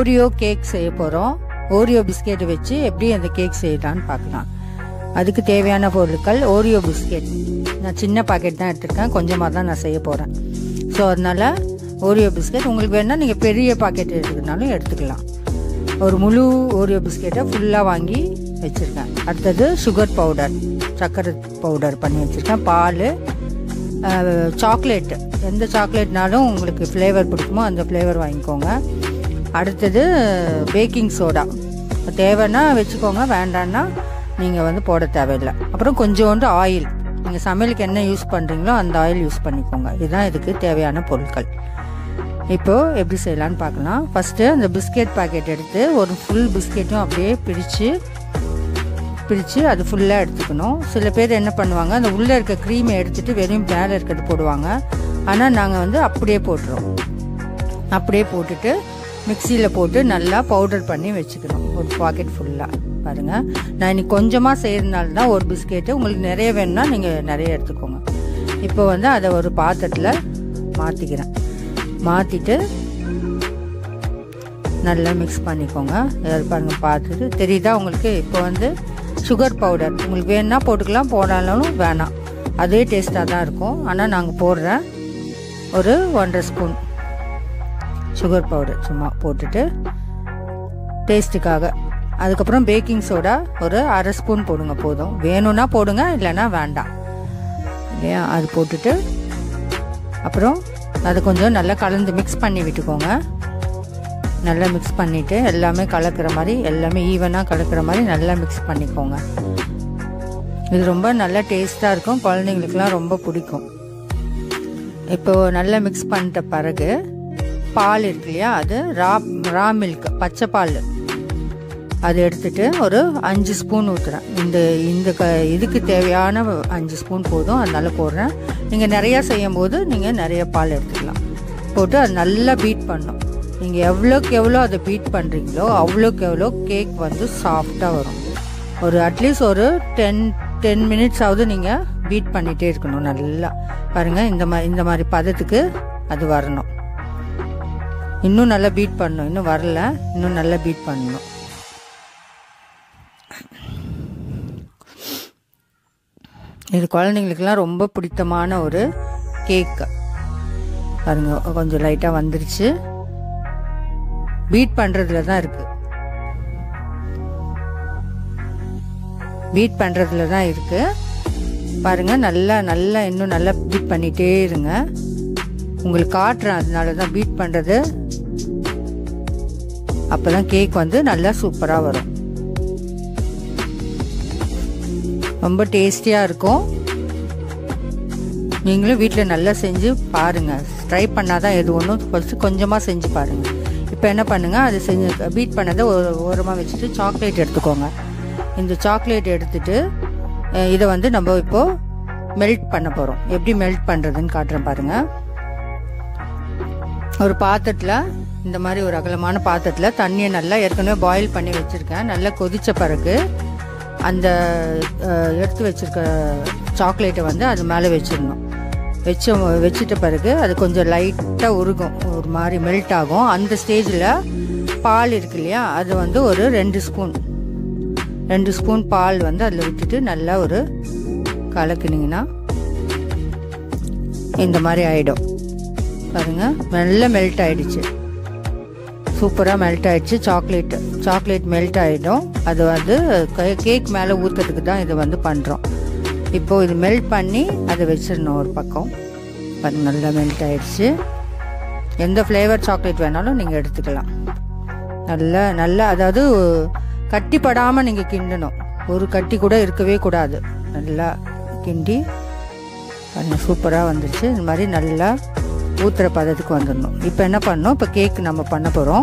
Oreo cake செய்ய போகிறோம் Oreo biscuit வச்சு எப்படி அந்த கேக் செய்யலான்னு பார்க்கலாம் அதுக்கு தேவையான பொருட்கள் ஓரியோ பிஸ்கெட் நான் சின்ன பாக்கெட் தான் எடுத்திருக்கேன் கொஞ்சமாக தான் நான் செய்ய போகிறேன் ஸோ அதனால் ஓரியோ பிஸ்கெட் உங்களுக்கு வேணால் நீங்கள் பெரிய பாக்கெட் எடுத்துக்கினாலும் எடுத்துக்கலாம் ஒரு முழு ஓரியோ பிஸ்கெட்டை ஃபுல்லாக வாங்கி வச்சுருக்கேன் அடுத்தது சுகர் பவுடர் சர்க்கரை பவுடர் பண்ணி வச்சுருக்கேன் பால் சாக்லேட் எந்த சாக்லேட்னாலும் உங்களுக்கு ஃப்ளேவர் பிடிக்குமோ அந்த ஃப்ளேவர் வாங்கிக்கோங்க அடுத்தது பேக்கிங் சோடா தேவைன்னா வச்சுக்கோங்க வேண்டான்னா நீங்கள் வந்து போட தேவையில்லை அப்புறம் கொஞ்சோண்டு ஆயில் நீங்கள் சமையலுக்கு என்ன யூஸ் பண்ணுறீங்களோ அந்த ஆயில் யூஸ் பண்ணிக்கோங்க இதுதான் இதுக்கு தேவையான பொருட்கள் இப்போது எப்படி செய்யலான்னு பார்க்கலாம் ஃபஸ்ட்டு அந்த பிஸ்கெட் பாக்கெட் எடுத்து ஒரு ஃபுல் பிஸ்கெட்டும் அப்படியே பிரித்து பிரித்து அது ஃபுல்லாக எடுத்துக்கணும் சில பேர் என்ன பண்ணுவாங்க அந்த உள்ளே இருக்க க்ரீமை எடுத்துகிட்டு வெறும் மேலே இருக்கிறது போடுவாங்க ஆனால் நாங்கள் வந்து அப்படியே போட்டுருவோம் அப்படியே போட்டுட்டு மிக்சியில் போட்டு நல்லா பவுடர் பண்ணி வச்சுக்கணும் ஒரு பாக்கெட் ஃபுல்லாக பாருங்கள் நான் இன்னைக்கு கொஞ்சமாக செய்கிறதுனால தான் ஒரு பிஸ்கெட்டு உங்களுக்கு நிறைய வேணும்னா நீங்கள் நிறைய எடுத்துக்கோங்க இப்போ வந்து அதை ஒரு பாத்திரத்தில் மாற்றிக்கிறேன் மாற்றிட்டு நல்லா மிக்ஸ் பண்ணிக்கோங்க இதை பாருங்க பார்த்துட்டு தெரியுதா உங்களுக்கு இப்போ வந்து சுகர் பவுடர் உங்களுக்கு வேணும்னா போட்டுக்கலாம் போடாலும் வேணாம் அதே டேஸ்ட்டாக தான் இருக்கும் ஆனால் நாங்கள் போடுறேன் ஒரு ஒன்றரை ஸ்பூன் சுகர் பவுடர் சும்மா போட்டுட்டு டேஸ்ட்டுக்காக அதுக்கப்புறம் பேக்கிங் சோடா ஒரு அரை ஸ்பூன் போடுங்க போதும் வேணும்னா போடுங்க இல்லைன்னா வேண்டாம் இல்லையா அது போட்டுட்டு அப்புறம் அதை கொஞ்சம் நல்லா கலந்து மிக்ஸ் பண்ணி விட்டுக்கோங்க நல்லா மிக்ஸ் பண்ணிவிட்டு எல்லாமே கலக்கிற மாதிரி எல்லாமே ஈவனாக கலக்கிற மாதிரி நல்லா மிக்ஸ் பண்ணிக்கோங்க இது ரொம்ப நல்லா டேஸ்ட்டாக இருக்கும் குழந்தைங்களுக்குலாம் ரொம்ப பிடிக்கும் இப்போ நல்லா மிக்ஸ் பண்ணிட்ட பிறகு பால் இருக்கு இல்லையா அது ரா ரா மில்க் பச்சை பால் அது எடுத்துட்டு ஒரு அஞ்சு ஸ்பூன் ஊற்றுறேன் இந்த இந்த க இதுக்கு தேவையான அஞ்சு ஸ்பூன் போதும் அதனால போடுறேன் நீங்கள் நிறையா செய்யும் போது நீங்கள் நிறைய பால் எடுத்துக்கலாம் போட்டு அது நல்லா பீட் பண்ணும் நீங்கள் எவ்வளோக்கு எவ்வளோ அதை பீட் பண்ணுறீங்களோ அவ்வளோக்கு எவ்வளோ கேக் வந்து சாஃப்டாக வரும் ஒரு அட்லீஸ்ட் ஒரு டென் டென் மினிட்ஸ் ஆகுது நீங்கள் பீட் பண்ணிகிட்டே இருக்கணும் நல்லா பாருங்கள் இந்த மாதிரி இந்த மாதிரி பதத்துக்கு அது வரணும் இன்னும் நல்லா பீட் பண்ணணும் இன்னும் வரல இன்னும் நல்லா பீட் பண்ணணும் இது குழந்தைங்களுக்கெல்லாம் ரொம்ப பிடித்தமான ஒரு கேக்கு பாருங்க கொஞ்சம் லைட்டாக வந்துருச்சு பீட் பண்ணுறதுல தான் இருக்கு பீட் பண்ணுறதுல தான் இருக்கு பாருங்க நல்லா நல்லா இன்னும் நல்லா பீட் பண்ணிட்டே இருங்க உங்களுக்கு காட்டுறேன் அதனால தான் பீட் பண்ணுறது அப்போ தான் கேக் வந்து நல்லா சூப்பராக வரும் ரொம்ப டேஸ்டியாக இருக்கும் நீங்களும் வீட்டில் நல்லா செஞ்சு பாருங்கள் ட்ரை பண்ணாதான் எது ஒன்றும் ஃபஸ்ட்டு கொஞ்சமாக செஞ்சு பாருங்கள் இப்போ என்ன பண்ணுங்கள் அது செஞ்சு பீட் பண்ணதை ஒரு ஓரமாக வச்சுட்டு சாக்லேட் எடுத்துக்கோங்க இந்த சாக்லேட் எடுத்துட்டு இதை வந்து நம்ம இப்போது மெல்ட் பண்ண போகிறோம் எப்படி மெல்ட் பண்ணுறதுன்னு காட்டுறேன் பாருங்கள் ஒரு பாத்திரத்தில் இந்த மாதிரி ஒரு அகலமான பாத்திரத்தில் தண்ணியை நல்லா ஏற்கனவே பாயில் பண்ணி வச்சுருக்கேன் நல்லா கொதித்த பிறகு அந்த எடுத்து வச்சுருக்க சாக்லேட்டை வந்து அது மேலே வச்சிடணும் வச்ச வச்சிட்ட பிறகு அது கொஞ்சம் லைட்டாக உருகும் ஒரு மாதிரி மெல்ட் ஆகும் அந்த ஸ்டேஜில் பால் இருக்கு இல்லையா அது வந்து ஒரு ரெண்டு ஸ்பூன் ரெண்டு ஸ்பூன் பால் வந்து அதில் விட்டுட்டு நல்லா ஒரு கலக்குனிங்கன்னா இந்த மாதிரி ஆகிடும் பாருங்க நல்லா மெல்ட் ஆயிடுச்சு சூப்பராக மெல்ட் ஆயிடுச்சு சாக்லேட் சாக்லேட் மெல்ட் ஆகிடும் அது வந்து கேக் மேலே ஊற்றுறதுக்கு தான் இது வந்து பண்ணுறோம் இப்போது இது மெல்ட் பண்ணி அதை வச்சிடணும் ஒரு பக்கம் பாருங்க நல்லா மெல்ட் ஆயிடுச்சு எந்த ஃப்ளேவர் சாக்லேட் வேணாலும் நீங்கள் எடுத்துக்கலாம் நல்லா நல்லா அதாவது கட்டிப்படாமல் நீங்கள் கிண்டணும் ஒரு கட்டி கூட இருக்கவே கூடாது நல்லா கிண்டி பாருங்கள் சூப்பராக வந்துருச்சு இந்த மாதிரி நல்லா ஊற்றுற பதத்துக்கு வந்துடணும் இப்போ என்ன பண்ணணும் இப்போ கேக் நம்ம பண்ண போகிறோம்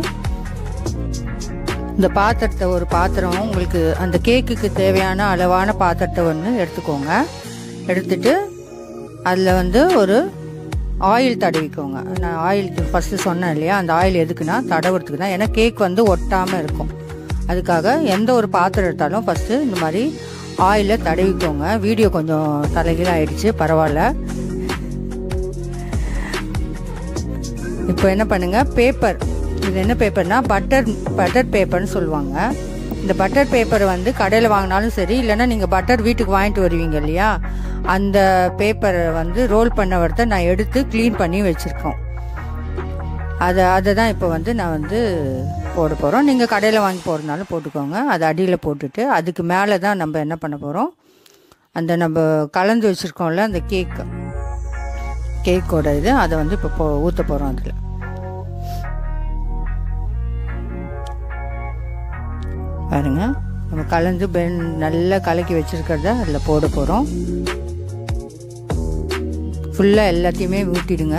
இந்த பாத்திரத்தை ஒரு பாத்திரம் உங்களுக்கு அந்த கேக்குக்கு தேவையான அளவான பாத்திரத்தை ஒன்று எடுத்துக்கோங்க எடுத்துட்டு அதில் வந்து ஒரு ஆயில் தடவிக்கோங்க நான் ஆயில் ஃபஸ்ட்டு சொன்னேன் இல்லையா அந்த ஆயில் எதுக்குன்னா தடவுறதுக்கு தான் ஏன்னா கேக் வந்து ஒட்டாமல் இருக்கும் அதுக்காக எந்த ஒரு பாத்திரம் எடுத்தாலும் ஃபஸ்ட்டு இந்த மாதிரி ஆயிலை தடவிக்கோங்க வீடியோ கொஞ்சம் தலைகீழ ஆயிடுச்சு பரவாயில்ல இப்போ என்ன பண்ணுங்க பேப்பர் இது என்ன பேப்பர்னா பட்டர் பட்டர் பேப்பர்னு சொல்லுவாங்க இந்த பட்டர் பேப்பர் வந்து கடையில் வாங்கினாலும் சரி இல்லைன்னா நீங்கள் பட்டர் வீட்டுக்கு வாங்கிட்டு வருவீங்க இல்லையா அந்த பேப்பரை வந்து ரோல் பண்ண வரத நான் எடுத்து க்ளீன் பண்ணி வச்சுருக்கோம் அதை அதை தான் இப்போ வந்து நான் வந்து போட போகிறோம் நீங்கள் கடையில் வாங்கி போடுறதுனாலும் போட்டுக்கோங்க அதை அடியில் போட்டுட்டு அதுக்கு மேலே தான் நம்ம என்ன பண்ண போகிறோம் அந்த நம்ம கலந்து வச்சுருக்கோம்ல அந்த கேக் கேக்கோட இது அதை வந்து இப்போ போ ஊற்ற போகிறோம் அதில் பாருங்க நம்ம கலந்து பென் நல்லா கலக்கி வச்சுருக்கிறத அதில் போட போகிறோம் ஃபுல்லாக எல்லாத்தையுமே ஊற்றிடுங்க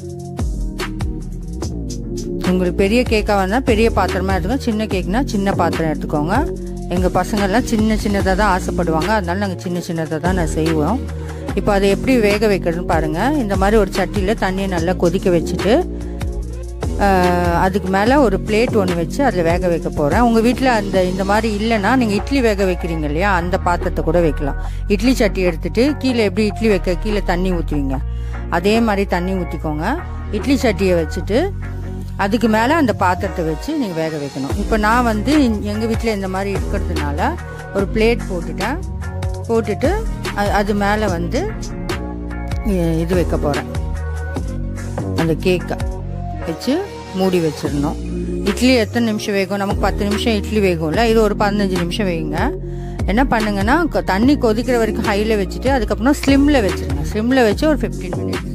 உங்களுக்கு பெரிய கேக்காக வந்தால் பெரிய பாத்திரமா எடுத்துக்கோங்க சின்ன கேக்னா சின்ன பாத்திரம் எடுத்துக்கோங்க எங்கள் பசங்கள்லாம் சின்ன சின்னதாக தான் ஆசைப்படுவாங்க அதனால நாங்கள் சின்ன சின்னதாக தான் நான் செய்வோம் இப்போ அதை எப்படி வேக வைக்கிறதுன்னு பாருங்கள் இந்த மாதிரி ஒரு சட்டியில் தண்ணியை நல்லா கொதிக்க வச்சுட்டு அதுக்கு மேலே ஒரு பிளேட் ஒன்று வச்சு அதில் வேக வைக்க போகிறேன் உங்கள் வீட்டில் அந்த இந்த மாதிரி இல்லைன்னா நீங்கள் இட்லி வேக வைக்கிறீங்க இல்லையா அந்த பாத்திரத்தை கூட வைக்கலாம் இட்லி சட்டி எடுத்துட்டு கீழே எப்படி இட்லி வைக்க கீழே தண்ணி ஊற்றுவீங்க அதே மாதிரி தண்ணி ஊற்றிக்கோங்க இட்லி சட்டியை வச்சுட்டு அதுக்கு மேலே அந்த பாத்திரத்தை வச்சு நீங்கள் வேக வைக்கணும் இப்போ நான் வந்து எங்கள் வீட்டில் இந்த மாதிரி இருக்கிறதுனால ஒரு பிளேட் போட்டுட்டேன் போட்டுட்டு அது மேலே வந்து இது வைக்க போகிறேன் அந்த கேக்கை வச்சு மூடி வச்சிடணும் இட்லி எத்தனை நிமிஷம் வேகும் நமக்கு பத்து நிமிஷம் இட்லி வேகும்ல இது ஒரு பதினஞ்சு நிமிஷம் வேகுங்க என்ன பண்ணுங்கன்னா தண்ணி கொதிக்கிற வரைக்கும் ஹையில் வச்சுட்டு அதுக்கப்புறம் ஸ்லிம்மில் வச்சுருங்க ஸ்லிம்மில் வச்சு ஒரு ஃபிஃப்டீன் மினிட்ஸ்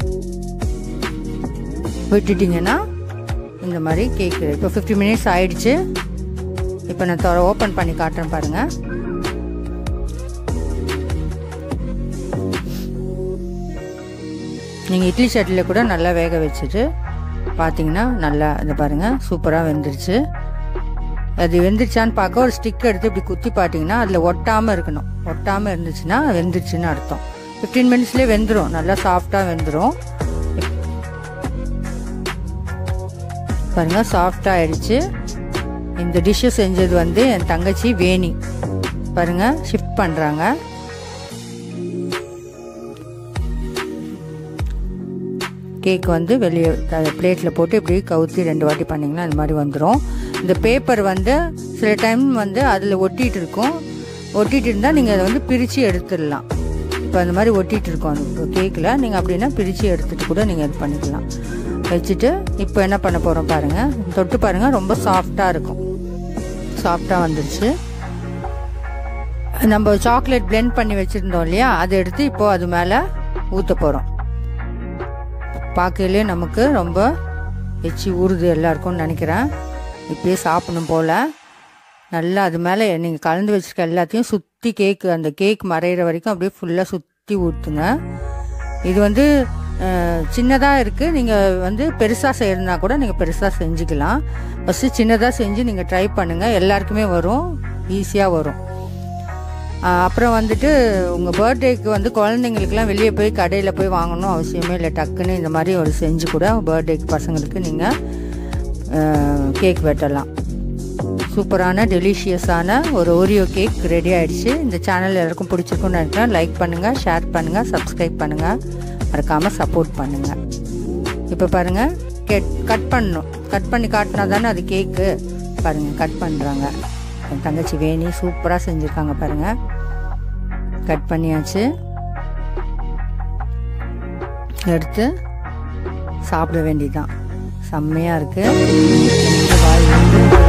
விட்டுட்டிங்கன்னா இந்த மாதிரி கேக்கு இப்போ ஃபிஃப்டி மினிட்ஸ் ஆயிடுச்சு இப்போ நான் தர ஓப்பன் பண்ணி காட்டுறேன் பாருங்கள் நீங்கள் இட்லி சட்டியில் கூட நல்லா வேக வச்சுட்டு பார்த்தீங்கன்னா நல்லா இந்த பாருங்கள் சூப்பராக வெந்துருச்சு அது வெந்துருச்சான்னு பார்க்க ஒரு ஸ்டிக் எடுத்து இப்படி குத்தி பார்த்தீங்கன்னா அதில் ஒட்டாமல் இருக்கணும் ஒட்டாமல் இருந்துச்சுன்னா வெந்துருச்சுன்னு அர்த்தம் ஃபிஃப்டீன் மினிட்ஸ்லேயே வெந்துடும் நல்லா சாஃப்டாக வெந்துடும் பாருங்கள் சாஃப்டாக ஆயிடுச்சு இந்த டிஷ்ஷை செஞ்சது வந்து என் தங்கச்சி வேணி பாருங்கள் ஷிஃப்ட் பண்ணுறாங்க கேக் வந்து வெளியே பிளேட்டில் போட்டு இப்படி கவுத்தி ரெண்டு வாட்டி பண்ணிங்கன்னா அது மாதிரி வந்துடும் இந்த பேப்பர் வந்து சில டைம் வந்து அதில் ஒட்டிகிட்டு இருக்கும் ஒட்டிகிட்டு இருந்தால் நீங்கள் அதை வந்து பிரித்து எடுத்துடலாம் இப்போ அந்த மாதிரி ஒட்டிகிட்டு இருக்கோம் அந்த கேக்கில் நீங்கள் அப்படின்னா பிரித்து எடுத்துகிட்டு கூட நீங்கள் இது பண்ணிக்கலாம் வச்சுட்டு இப்போ என்ன பண்ண போகிறோம் பாருங்கள் தொட்டு பாருங்கள் ரொம்ப சாஃப்டாக இருக்கும் சாஃப்டாக வந்துருச்சு நம்ம சாக்லேட் பிளெண்ட் பண்ணி வச்சுருந்தோம் இல்லையா அதை எடுத்து இப்போது அது மேலே ஊற்ற போகிறோம் பார்க்கையிலே நமக்கு ரொம்ப எச்சி ஊறுது எல்லாருக்கும்னு நினைக்கிறேன் இப்படியே சாப்பிடணும் போல் நல்லா அது மேலே நீங்கள் கலந்து வச்சுருக்க எல்லாத்தையும் சுற்றி கேக்கு அந்த கேக் மறையிற வரைக்கும் அப்படியே ஃபுல்லாக சுற்றி ஊற்றுங்க இது வந்து சின்னதாக இருக்குது நீங்கள் வந்து பெருசாக செய்யறதுனா கூட நீங்கள் பெருசாக செஞ்சுக்கலாம் ஃபஸ்ட்டு சின்னதாக செஞ்சு நீங்கள் ட்ரை பண்ணுங்கள் எல்லாருக்குமே வரும் ஈஸியாக வரும் அப்புறம் வந்துட்டு உங்கள் பர்த்டேக்கு வந்து குழந்தைங்களுக்குலாம் வெளியே போய் கடையில் போய் வாங்கணும் அவசியமே இல்லை டக்குன்னு இந்த மாதிரி ஒரு செஞ்சு கூட பர்த்டேக்கு பசங்களுக்கு நீங்கள் கேக் வெட்டலாம் சூப்பரான டெலிஷியஸான ஒரு ஓரியோ கேக் ரெடி ஆயிடுச்சு இந்த சேனல் எல்லாருக்கும் பிடிச்சிருக்குன்னு நினைக்கிறேன் லைக் பண்ணுங்கள் ஷேர் பண்ணுங்கள் சப்ஸ்கிரைப் பண்ணுங்கள் மறக்காமல் சப்போர்ட் பண்ணுங்கள் இப்போ பாருங்கள் கெட் கட் பண்ணணும் கட் பண்ணி காட்டினா தானே அது கேக்கு பாருங்கள் கட் பண்ணுறாங்க என் தங்கச்சி வேணி சூப்பராக செஞ்சுருக்காங்க பாருங்கள் கட் பண்ணியாச்சு எடுத்து சாப்பிட வேண்டியதுதான் செம்மையாக இருக்குது வாய் வந்து